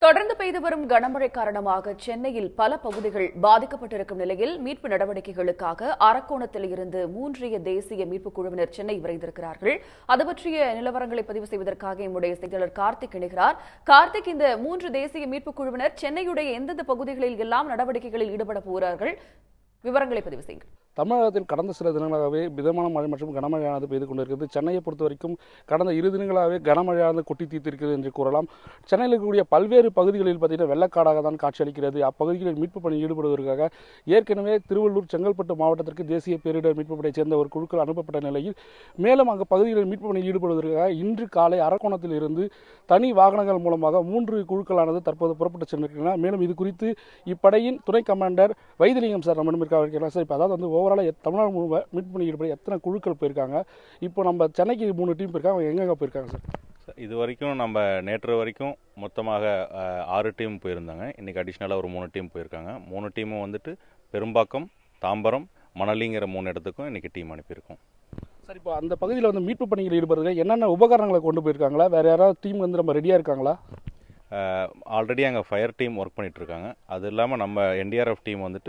தொடர்ந்து பெய்து வரும் கனமழை காரணமாக சென்னையில் பல பகுதிகள் பாதிக்கப்பட்டிருக்கும் நிலையில் மீட்பு நடவடிக்கைகளுக்காக அரக்கோணத்தில் இருந்து மூன்றிய தேசிய மீட்புக் குழுவினர் சென்னை விரைந்திருக்கிறார்கள் அது பற்றிய நிலவரங்களை பதிவு செய்வதற்காக எம்முடைய செய்தியாளர் கார்த்திக் இணைகிறார் கார்த்திக் இந்த மூன்று தேசிய மீட்புக் குழுவினர் சென்னையுடைய எந்தெந்த பகுதிகளில் எல்லாம் நடவடிக்கைகளில் ஈடுபட போகிறார்கள் விவரங்களை பதிவு செய்யுங்கள் தமிழகத்தில் கடந்த சில தினங்களாகவே மிதமான மழை மற்றும் கனமழையானது பெய்து கொண்டிருக்கிறது சென்னையை பொறுத்த வரைக்கும் கடந்த இரு தினங்களாகவே கனமழையானது கொட்டி தீர்த்திருக்கிறது என்று கூறலாம் சென்னையில் இருக்கக்கூடிய பல்வேறு பகுதிகளில் பார்த்தீங்கன்னா வெள்ளக்காடாக தான் காட்சியளிக்கிறது அப்பகுதிகளில் மீட்பு பணியில் ஈடுபடுவதற்காக ஏற்கனவே திருவள்ளூர் செங்கல்பட்டு மாவட்டத்திற்கு தேசிய பேரிடர் மீட்பு படையைச் சேர்ந்த ஒரு குழுக்கள் அனுப்பப்பட்ட நிலையில் மேலும் அங்கு பகுதிகளில் மீட்பு பணியில் ஈடுபடுவதற்காக இன்று காலை அரக்கோணத்தில் இருந்து தனி வாகனங்கள் மூலமாக மூன்று குழுக்களானது தற்போது புறப்பட்டு சென்றிருக்கின்றன மேலும் இது குறித்து இப்படையின் துணை கமாண்டர் வைத்திலிங்கம் சார் நம்ம இருக்காங்க இருக்கிறாங்க சார் இப்போ அதாவது வந்து ஓவராலாக தமிழ்நாடு முழுவ மீட் பண்ணி ஈடுபட எத்தனை குழுக்கள் போயிருக்காங்க இப்போ நம்ம சென்னைக்கு மூணு டீம் போயிருக்காங்க அவங்க எங்கெங்க போயிருக்காங்க சார் சார், இது வரைக்கும் நம்ம நேற்று வரைக்கும் மொத்தமாக அஹ், ஆறு டீம் போயிருந்தாங்க இன்றைக்கி அடிஷ்னலாக ஒரு மூணு டீம் போயிருக்காங்க மூணு டீமும் வந்துட்டு பெரும்பாக்கம் தாம்பரம் மணலிங்கிற மூணு இடத்துக்கும் இன்றைக்கி டீம் அனுப்பியிருக்கோம் சார் இப்போ அந்த பகுதியில் வந்து மீட்பு பணிகள் ஈடுபடுறதுக்கு என்னென்ன உபகரணங்களை கொண்டு போயிருக்காங்களா வேறு யாராவது டீம் வந்து நம்ம ரெடியாக இருக்காங்களா ஆல்ரெடி அங்கே ஃபயர் டீம் ஒர்க் பண்ணிகிட்ருக்காங்க அது இல்லாமல் நம்ம என்டிஆர்எஃப் டீம் வந்துட்டு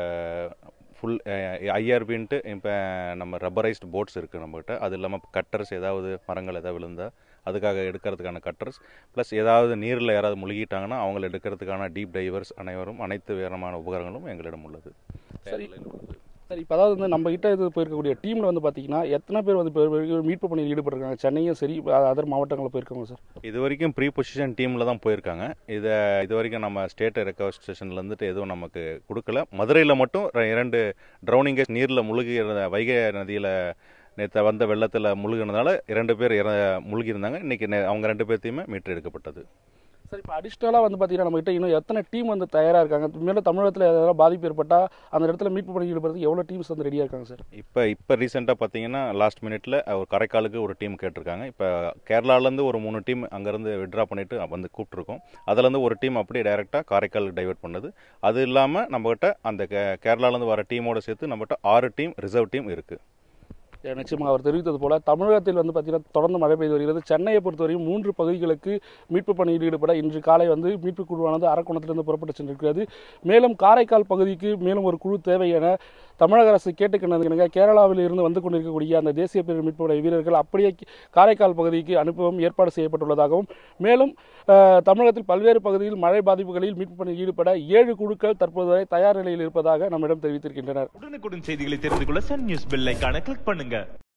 ஃபுல் ஐஆர்பின்ட்டு இப்போ நம்ம ரப்பரைஸ்டு போட்ஸ் இருக்குது நம்மகிட்ட அது இல்லாமல் கட்டர்ஸ் ஏதாவது மரங்கள் ஏதாவது விழுந்தால் அதுக்காக எடுக்கிறதுக்கான கட்டர்ஸ் ப்ளஸ் ஏதாவது நீரில் யாராவது முழுகிட்டாங்கன்னா அவங்கள எடுக்கிறதுக்கான டீப் டைவர்ஸ் அனைவரும் அனைத்து விதமான உபகரணங்களும் எங்களிடம் உள்ளது சரி. சார் இப்போ அதாவது வந்து நம்ம கிட்ட இது போயிருக்கக்கூடிய டீமில் வந்து பார்த்தீங்கன்னா எத்தனை பேர் வந்து இப்போ மீட்பு பணியில் ஈடுபட்டிருக்காங்க சென்னையும் சரி அதர் மாவட்டங்களில் போயிருக்காங்க சார் இது வரைக்கும் ப்ரீ பொசிஷன் டீமில் தான் போயிருக்காங்க இதை இது வரைக்கும் நம்ம ஸ்டேட் ரெக்கவர் ஸ்டேஷன்ல இருந்துட்டு எதுவும் நமக்கு கொடுக்கல மதுரையில் மட்டும் ர- இரண்டு ட்ரௌனிங்கஸ் நீரில் முழுகிற வைகை நதியில் நேற்று வந்த வெள்ளத்தில் முழுகினதால இரண்டு பேர் இற முழுகியிருந்தாங்க இன்றைக்கி அவங்க ரெண்டு பேர்த்தையுமே மீட்டு எடுக்கப்பட்டது சார் இப்போ அடிஷ்னலாக வந்து பார்த்தீங்கன்னா நம்ம கிட்ட இன்னும் எத்தனை டீம் வந்து தயாராக இருக்காங்க மேலும் தமிழகத்தில் ஏதாவது பாதிப்பு ஏற்பட்டால் அந்த இடத்துல மீட்பு பணியில் ஈடுபடுறதுக்கு எவ்வளோ டீம்ஸ் வந்து ரெடியாக இருக்காங்க சார் இப்போ இப்போ ரீசெண்டாக பார்த்தீங்கன்னா லாஸ்ட் மினிட்ல ஒரு காரைக்காலுக்கு ஒரு டீம் கேட்டிருக்காங்க இப்போ கேரளாலேருந்து ஒரு மூணு டீம் அங்கேருந்து விட்ரா பண்ணிட்டு வந்து கூப்பிட்ருக்கோம் அதுலேருந்து ஒரு டீம் அப்படியே டைரெக்டாக காரைக்காலுக்கு டைவர்ட் பண்ணுது அது இல்லாமல் நம்மகிட்ட அந்த கே- கேரளாலேருந்து வர டீமோட சேர்த்து நம்மகிட்ட ஆறு டீம் ரிசர்வ் டீம் இருக்குது நிச்சயமாக அவர் தெரிவித்தது போல தமிழகத்தில் வந்து பார்த்தீங்கன்னா தொடர்ந்து மழை பெய்து வருகிறது சென்னையை பொறுத்தவரையும் மூன்று பகுதிகளுக்கு மீட்பு பணியில் ஈடுபட இன்று காலை வந்து மீட்பு குழுவானது அரக்கோணத்திலிருந்து புறப்பட்டு சென்றிருக்கிறது மேலும் காரைக்கால் பகுதிக்கு மேலும் ஒரு குழு தேவை என தமிழக அரசு கேட்டுக்கொண்டிருக்கிறாங்க கேரளாவில் இருந்து வந்து கொண்டிருக்கக்கூடிய அந்த தேசிய பேரிடர் மீட்பு படை வீரர்கள் அப்படியே காரைக்கால் பகுதிக்கு அனுப்பவும் ஏற்பாடு செய்யப்பட்டுள்ளதாகவும் மேலும் அஹ், தமிழகத்தில் பல்வேறு பகுதியில் மழை பாதிப்புகளில் மீட்பு பணியில் ஈடுபட ஏழு குழுக்கள் தற்போது வரை தயார் நிலையில் இருப்பதாக நம்மிடம் தெரிவித்திருக்கின்றனர் உடனுக்குடன் செய்திகளை தெரிந்து கொள்ள சன் நியூஸ் பெல் ஐகானை கிளிக் பண்ணுங்க